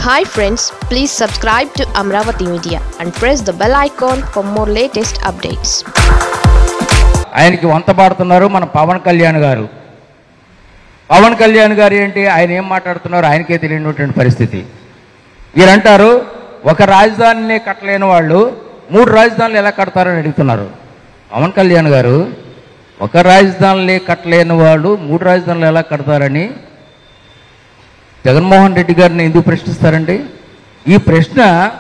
hi friends please subscribe to Amaravati Media and press the bell icon for more latest updates ఆయనకి వంత పాడుతున్నారు మన పవన్ కళ్యాణ్ గారు పవన్ కళ్యాణ్ గారు ఏంటి ఆయన ఏం మాట్లాడుతున్నారు ఆయనకే తెలియనటువంటి పరిస్థితి వీరంటారు ఒక రాజధానినే కట్టలేని వాళ్ళు మూడు రాజధానులు ఎలా కడతారని అడుగుతున్నారు పవన్ కళ్యాణ్ గారు ఒక రాజధానిలే కట్టలేని వాళ్ళు మూడు రాజధానులు ఎలా కడతారని జగన్మోహన్ రెడ్డి గారిని ఎందుకు ప్రశ్నిస్తారండి ఈ ప్రశ్న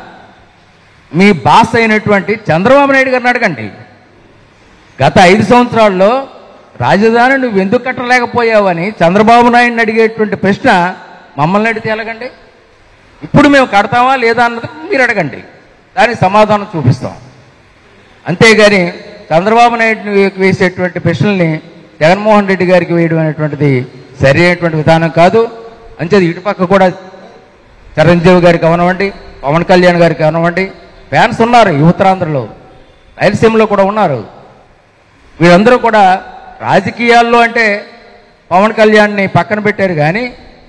మీ బాస్ అయినటువంటి చంద్రబాబు నాయుడు గారిని అడగండి గత ఐదు సంవత్సరాల్లో రాజధాని నువ్వు ఎందుకు కట్టలేకపోయావని చంద్రబాబు నాయుడిని అడిగేటువంటి ప్రశ్న మమ్మల్ని అడిగితే ఎలాగండి ఇప్పుడు మేము కడతామా లేదా అన్నది మీరు అడగండి దానికి సమాధానం చూపిస్తాం అంతేగాని చంద్రబాబు నాయుడిని వేసేటువంటి ప్రశ్నల్ని జగన్మోహన్ రెడ్డి గారికి వేయడం అనేటువంటిది సరి అయినటువంటి విధానం కాదు అంచేది ఇటుపక్క కూడా చిరంజీవి గారికి అవనవండి పవన్ కళ్యాణ్ గారికి అవనవండి ఫ్యాన్స్ ఉన్నారు ఈ ఉత్తరాంధ్రలో రాయలసీమలో కూడా ఉన్నారు వీళ్ళందరూ కూడా రాజకీయాల్లో అంటే పవన్ కళ్యాణ్ని పక్కన పెట్టారు కానీ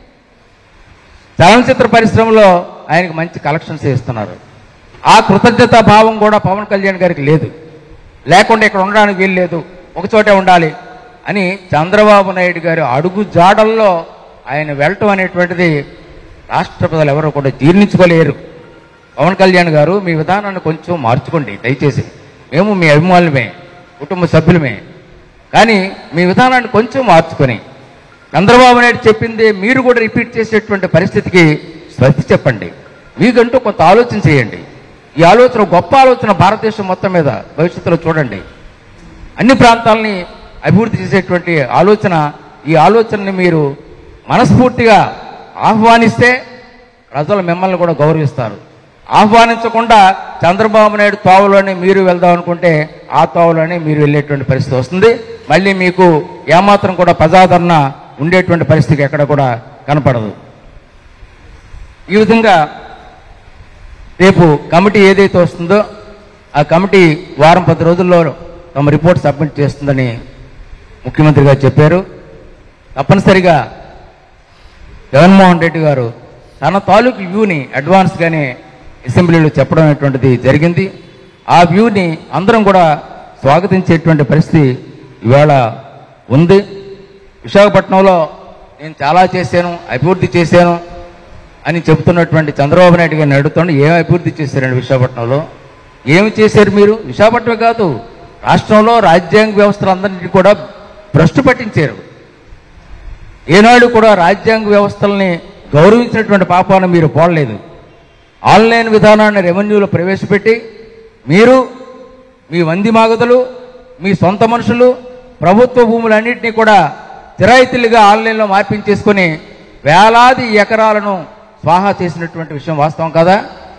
చలనచిత్ర పరిశ్రమలో ఆయనకు మంచి కలెక్షన్స్ ఇస్తున్నారు ఆ కృతజ్ఞతా భావం కూడా పవన్ కళ్యాణ్ గారికి లేదు లేకుండా ఇక్కడ ఉండడానికి వీలు లేదు ఒకచోటే ఉండాలి అని చంద్రబాబు నాయుడు గారు అడుగు జాడల్లో ఆయన వెళ్ళటం అనేటువంటిది రాష్ట్ర ప్రజలు ఎవరు కూడా జీర్ణించుకోలేరు పవన్ కళ్యాణ్ గారు మీ విధానాన్ని కొంచెం మార్చుకోండి దయచేసి మేము మీ అభిమానులమే కుటుంబ సభ్యులమే కానీ మీ విధానాన్ని కొంచెం మార్చుకొని చంద్రబాబు నాయుడు చెప్పింది మీరు కూడా రిపీట్ చేసేటువంటి పరిస్థితికి స్వస్తి చెప్పండి మీకంటూ కొంత ఆలోచన చేయండి ఈ ఆలోచన గొప్ప ఆలోచన భారతదేశం మొత్తం మీద భవిష్యత్తులో చూడండి అన్ని ప్రాంతాలని అభివృద్ధి చేసేటువంటి ఆలోచన ఈ ఆలోచనని మీరు మనస్ఫూర్తిగా ఆహ్వానిస్తే ప్రజలు మిమ్మల్ని కూడా గౌరవిస్తారు ఆహ్వానించకుండా చంద్రబాబు నాయుడు తోవలోనే మీరు వెళ్దాం అనుకుంటే ఆ తోవలోనే మీరు వెళ్ళేటువంటి పరిస్థితి వస్తుంది మళ్ళీ మీకు ఏమాత్రం కూడా ప్రజాదరణ ఉండేటువంటి పరిస్థితి ఎక్కడ కూడా కనపడదు ఈ విధంగా రేపు కమిటీ ఏదైతే వస్తుందో ఆ కమిటీ వారం పది రోజుల్లో తమ రిపోర్ట్ సబ్మిట్ చేస్తుందని ముఖ్యమంత్రి గారు చెప్పారు తప్పనిసరిగా జగన్మోహన్ రెడ్డి గారు తన తాలూకు వ్యూని అడ్వాన్స్గానే అసెంబ్లీలో చెప్పడం అనేటువంటిది జరిగింది ఆ వ్యూని అందరం కూడా స్వాగతించేటువంటి పరిస్థితి ఇవాళ ఉంది విశాఖపట్నంలో నేను చాలా చేశాను అభివృద్ధి చేశాను అని చెబుతున్నటువంటి చంద్రబాబు నాయుడు గారిని అడుగుతుండే ఏం అభివృద్ధి చేశారండి విశాఖపట్నంలో ఏమి చేశారు మీరు విశాఖపట్నమే కాదు రాష్ట్రంలో రాజ్యాంగ వ్యవస్థలందరినీ కూడా భ్రష్టు పట్టించారు ఏనాడు కూడా రాజ్యాంగ వ్యవస్థల్ని గౌరవించినటువంటి పాపాన్ని మీరు పోడలేదు ఆన్లైన్ విధానాన్ని రెవెన్యూలో ప్రవేశపెట్టి మీరు మీ వంది మాగదులు మీ సొంత మనుషులు ప్రభుత్వ భూములన్నింటినీ కూడా చిరాయితీలుగా ఆన్లైన్లో మార్పించేసుకొని వేలాది ఎకరాలను స్వాహా చేసినటువంటి విషయం వాస్తవం కదా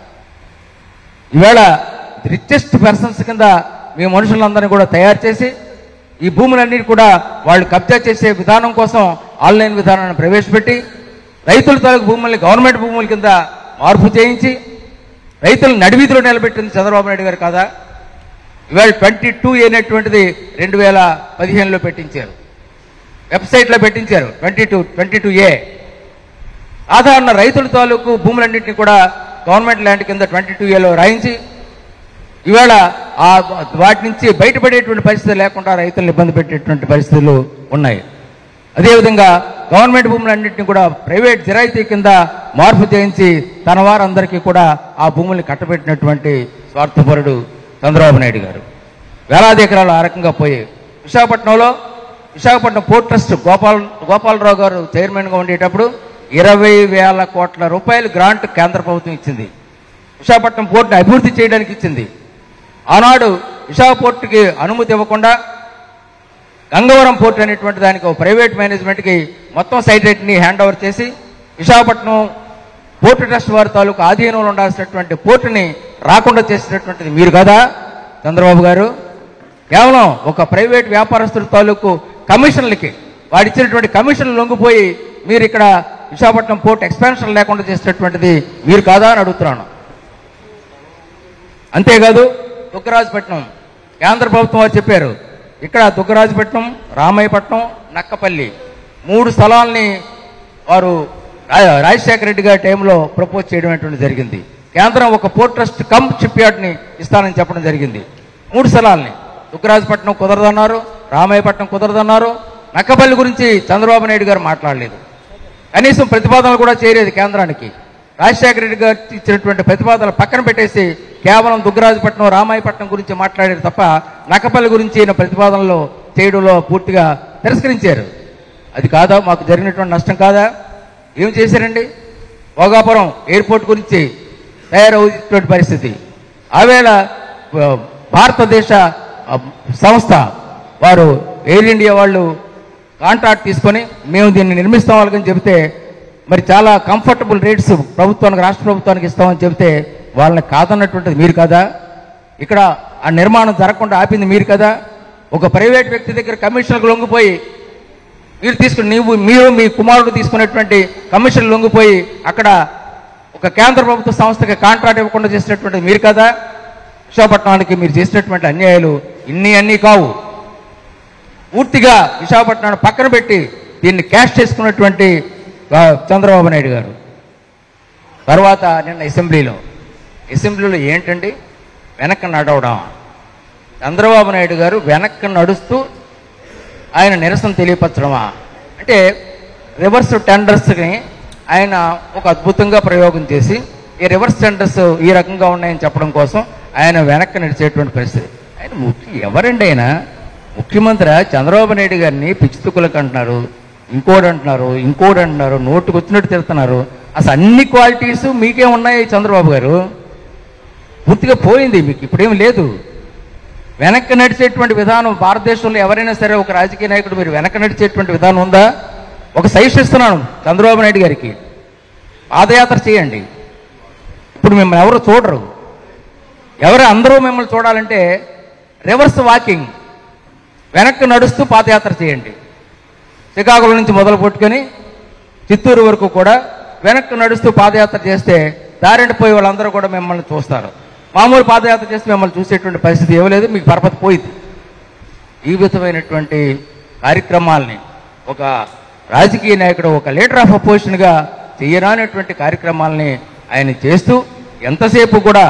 ఈవేళ రిచెస్ట్ పర్సన్స్ కింద మీ మనుషులందరినీ కూడా తయారు చేసి ఈ భూములన్నిటి కూడా వాళ్ళు కబ్జా చేసే విధానం కోసం ఆన్లైన్ విధానాన్ని ప్రవేశపెట్టి రైతుల తాలూకు భూముల్ని గవర్నమెంట్ భూముల కింద మార్పు చేయించి రైతులను నడివీధిలో నిలబెట్టింది చంద్రబాబు నాయుడు గారు కాదా ఇవాళ ట్వంటీ టూ అనేటువంటిది రెండు వేల పదిహేనులో పెట్టించారు వెబ్సైట్లో పెట్టించారు twenty two twenty two A సాధారణ రైతుల తాలూకు భూములన్నింటినీ కూడా గవర్నమెంట్ ల్యాండ్ కింద ట్వంటీ టూ ఏలో రాయించి ఇవాళ ఆ వాటి నుంచి బయటపడేటువంటి పరిస్థితి లేకుండా రైతులను ఇబ్బంది పెట్టేటువంటి పరిస్థితులు ఉన్నాయి అదేవిధంగా గవర్నమెంట్ భూములన్నింటినీ కూడా ప్రైవేట్ జిరాయితీ కింద మార్పు చేయించి తన వారందరికీ కూడా ఆ భూముల్ని కట్టబెట్టినటువంటి స్వార్థపరుడు చంద్రబాబు నాయుడు గారు వేలాది ఎకరాలు ఆ రకంగా పోయాయి విశాఖపట్నంలో విశాఖపట్నం పోర్ట్ ట్రస్ట్ గోపాల్ గోపాలరావు గారు చైర్మన్గా ఉండేటప్పుడు ఇరవై వేల కోట్ల రూపాయలు గ్రాంట్ కేంద్ర ప్రభుత్వం ఇచ్చింది విశాఖపట్నం పోర్టుని అభివృద్ధి చేయడానికి ఇచ్చింది ఆనాడు విశాఖ పోర్టుకి అనుమతి ఇవ్వకుండా గంగవరం పోర్టు అనేటువంటి దానికి ఒక ప్రైవేట్ మేనేజ్మెంట్కి మొత్తం సైట్ రేట్ని హ్యాండ్ ఓవర్ చేసి విశాఖపట్నం పోర్టు ట్రస్ట్ వారి తాలూకు ఆధీనంలో ఉండాల్సినటువంటి పోర్టుని రాకుండా చేసినటువంటిది మీరు కదా చంద్రబాబు గారు కేవలం ఒక ప్రైవేట్ వ్యాపారస్తుల తాలూకు కమిషన్లకి వాడిచ్చినటువంటి కమిషన్లు లొంగిపోయి మీరు ఇక్కడ విశాఖపట్నం పోర్ట్ ఎక్స్పాన్షన్ లేకుండా చేసినటువంటిది మీరు కాదా అని అడుగుతున్నాను అంతేకాదు దుగ్గరాజపట్నం కేంద్ర ప్రభుత్వం వారు చెప్పారు ఇక్కడ దుగ్గరాజపట్నం రామాయపట్నం నక్కపల్లి మూడు స్థలాల్ని వారు రా- రాజశేఖర రెడ్డి గారి టైంలో ప్రపోజ్ చేయడం అనేటువంటి జరిగింది కేంద్రం ఒక పోర్ట్ ట్రస్ట్ కమ్ షిప్ యార్డ్ని ఇస్తానని చెప్పడం జరిగింది మూడు స్థలాల్ని దుగ్గరాజపట్నం కుదరదన్నారు రామాయపట్నం కుదరదన్నారు నక్కపల్లి గురించి చంద్రబాబు నాయుడు గారు మాట్లాడలేదు కనీసం ప్రతిపాదనలు కూడా చేయలేదు కేంద్రానికి రాజశేఖర రెడ్డి గారు ఇచ్చినటువంటి ప్రతిపాదనలు పక్కన పెట్టేసి కేవలం దుగ్గరాజపట్నం రామాయపట్నం గురించి మాట్లాడారు తప్ప నక్కపల్లి గురించి ఈయన ప్రతిపాదనలు చేయడంలో పూర్తిగా తిరస్కరించారు అది కాదా మాకు జరిగినటువంటి నష్టం కాదా ఏం చేశారండి భోగాపురం ఎయిర్పోర్ట్ గురించి తయారవుతున్నటువంటి పరిస్థితి ఆవేళ ఆ, భారతదేశ ఆ, సంస్థ వారు ఎయిర్ ఇండియా వాళ్ళు కాంట్రాక్ట్ తీసుకొని మేము దీన్ని నిర్మిస్తాం వాళ్ళకని చెబితే మరి చాలా కంఫర్టబుల్ రేట్స్ ప్రభుత్వానికి రాష్ట్ర ప్రభుత్వానికి ఇస్తామని చెబితే వాళ్ళని కాదన్నటువంటిది మీరు కదా ఇక్కడ ఆ నిర్మాణం జరగకుండా ఆపింది మీరు కదా ఒక ప్రైవేట్ వ్యక్తి దగ్గర కమిషన్లకు లొంగిపోయి మీరు తీసుకుని నీవు మీరు మీ కుమారుడు తీసుకున్నటువంటి కమిషన్ లొంగిపోయి అక్కడ ఒక కేంద్ర ప్రభుత్వ సంస్థకి కాంట్రాక్ట్ ఇవ్వకుండా చేసినటువంటి మీరు కదా విశాఖపట్నానికి మీరు చేసినటువంటి అన్యాయాలు ఇన్ని అన్నీ కావు పూర్తిగా విశాఖపట్నాన్ని పక్కన పెట్టి దీన్ని క్యాష్ చేసుకున్నటువంటి ఆ, చంద్రబాబు నాయుడు గారు తర్వాత నిన్న అసెంబ్లీలో అసెంబ్లీలో ఏంటండి వెనక్కి నడవడం చంద్రబాబు నాయుడు గారు వెనక్కి నడుస్తూ ఆయన నిరసన తెలియపరచడమా అంటే రివర్స్ టెండర్స్ని ఆయన ఒక అద్భుతంగా ప్రయోగం చేసి ఈ రివర్స్ టెండర్స్ ఈ రకంగా ఉన్నాయని చెప్పడం కోసం ఆయన వెనక్కి నడిచేటువంటి పరిస్థితి ఆయన ముఖ్య ఎవరండి ఆయన ముఖ్యమంత్రి చంద్రబాబు నాయుడు గారిని పిచ్చితుకులకు అంటున్నారు ఇంకోటి అంటున్నారు ఇంకోటి అంటున్నారు నోటుకు వచ్చినట్టు తిడుతున్నారు అసలు అన్ని క్వాలిటీస్ మీకే ఉన్నాయి చంద్రబాబు గారు పూర్తిగా పోయింది మీకు ఇప్పుడేం లేదు వెనక్కి నడిచేటువంటి విధానం భారతదేశంలో ఎవరైనా సరే ఒక రాజకీయ నాయకుడు మీరు వెనక్కి నడిచేటువంటి విధానం ఉందా ఒక సజెషన్ ఇస్తున్నాను చంద్రబాబు నాయుడు గారికి పాదయాత్ర చేయండి ఇప్పుడు మిమ్మల్ని ఎవరు చూడరు ఎవరు అందరూ మిమ్మల్ని చూడాలంటే రివర్స్ వాకింగ్ వెనక్కి నడుస్తూ పాదయాత్ర చేయండి శ్రీకాకుళం నుంచి మొదలు పెట్టుకొని చిత్తూరు వరకు కూడా వెనక్కి నడుస్తూ పాదయాత్ర చేస్తే దారిని పోయి వాళ్ళందరూ కూడా మిమ్మల్ని చూస్తారు మామూలు పాదయాత్ర చేస్తే మిమ్మల్ని చూసేటువంటి పరిస్థితి ఏమలేదు మీకు పరపతి పోయింది ఈ విధమైనటువంటి కార్యక్రమాల్ని ఒక రాజకీయ నాయకుడు ఒక లీడర్ ఆఫ్ అపోజిషన్గా చేయరానటువంటి కార్యక్రమాల్ని ఆయన చేస్తూ ఎంతసేపు కూడా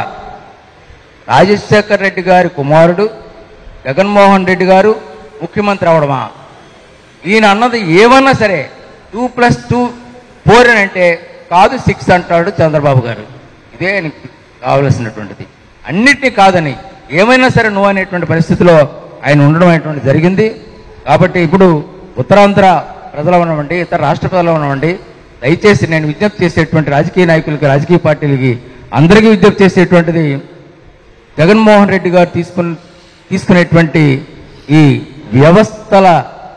రాజశేఖర్ రెడ్డి గారి కుమారుడు జగన్మోహన్ రెడ్డి గారు ముఖ్యమంత్రి అవడమా ఈయన అన్నది ఏమన్నా సరే టూ ప్లస్ టూ ఫోర్ అని అంటే కాదు సిక్స్ అంటాడు చంద్రబాబు గారు ఇదే ఆయనకి కావలసినటువంటిది అన్నిటినీ కాదని ఏమైనా సరే నువ్వు అనేటువంటి పరిస్థితిలో ఆయన ఉండడం అనేటువంటి జరిగింది కాబట్టి ఇప్పుడు ఉత్తరాంధ్ర ప్రజలు ఉన్నవండి ఇతర రాష్ట్ర ప్రజలు ఉన్నవండి దయచేసి నేను విజ్ఞప్తి చేసేటువంటి రాజకీయ నాయకులకి రాజకీయ పార్టీలకి అందరికీ విజ్ఞప్తి చేసేటువంటిది జగన్మోహన్ రెడ్డి గారు తీసుకుని తీసుకునేటువంటి ఈ వ్యవస్థల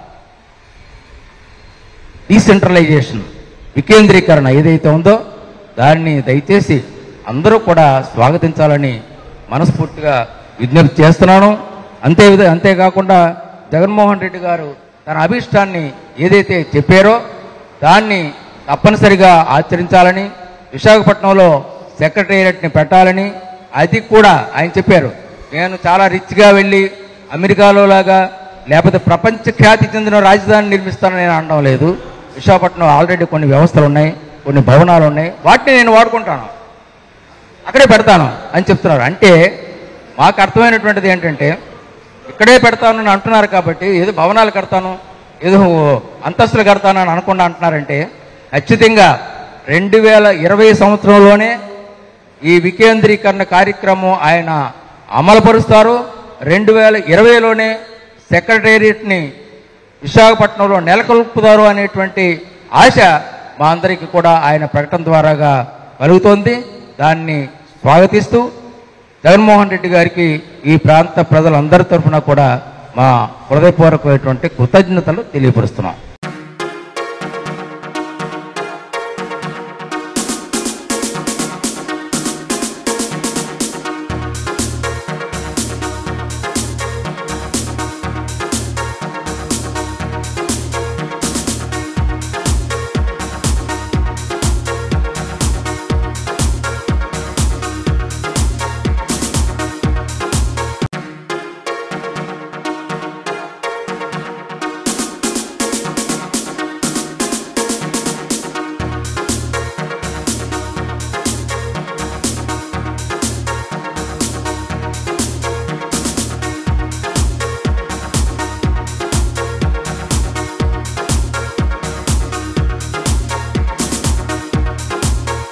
డీసెంట్రలైజేషన్ వికేంద్రీకరణ ఏదైతే ఉందో దాన్ని దయచేసి అందరూ కూడా స్వాగతించాలని మనస్ఫూర్తిగా విజ్ఞప్తి చేస్తున్నాను అంతే విధ- అంతేకాకుండా జగన్మోహన్ రెడ్డి గారు తన అభిష్టాన్ని ఏదైతే చెప్పారో దాన్ని తప్పనిసరిగా ఆచరించాలని విశాఖపట్నంలో సెక్రటేరియట్ని పెట్టాలని అది కూడా ఆయన చెప్పారు నేను చాలా రిచ్గా వెళ్ళి అమెరికాలో లాగా లేకపోతే ప్రపంచ ఖ్యాతి చెందిన రాజధాని నిర్మిస్తానని నేను అనడం లేదు విశాఖపట్నం ఆల్రెడీ కొన్ని వ్యవస్థలు ఉన్నాయి కొన్ని భవనాలు ఉన్నాయి వాటిని నేను వాడుకుంటాను అక్కడే పెడతాను అని చెప్తున్నారు అంటే మాకు అర్థమైనటువంటిది ఏంటంటే ఇక్కడే పెడతాను అని అంటున్నారు కాబట్టి ఏదో భవనాలు కడతాను ఏదో అంతస్తులు కడతాను అని అనకుండా అంటున్నారంటే ఖచ్చితంగా రెండు వేల ఇరవై సంవత్సరంలోనే ఈ వికేంద్రీకరణ కార్యక్రమం ఆయన అమలుపరుస్తారు రెండు వేల ఇరవైలోనే సెక్రటేరియట్ని విశాఖపట్నంలో నెలకొల్పుతారు అనేటువంటి ఆశ మా అందరికీ కూడా ఆయన ప్రకటన ద్వారాగా కలుగుతోంది దాన్ని స్వాగతిస్తూ జగన్మోహన్ రెడ్డి గారికి ఈ ప్రాంత ప్రజలందరి తరఫున కూడా మా హృదయపూర్వకమైనటువంటి కృతజ్ఞతలు తెలియపరుస్తున్నాం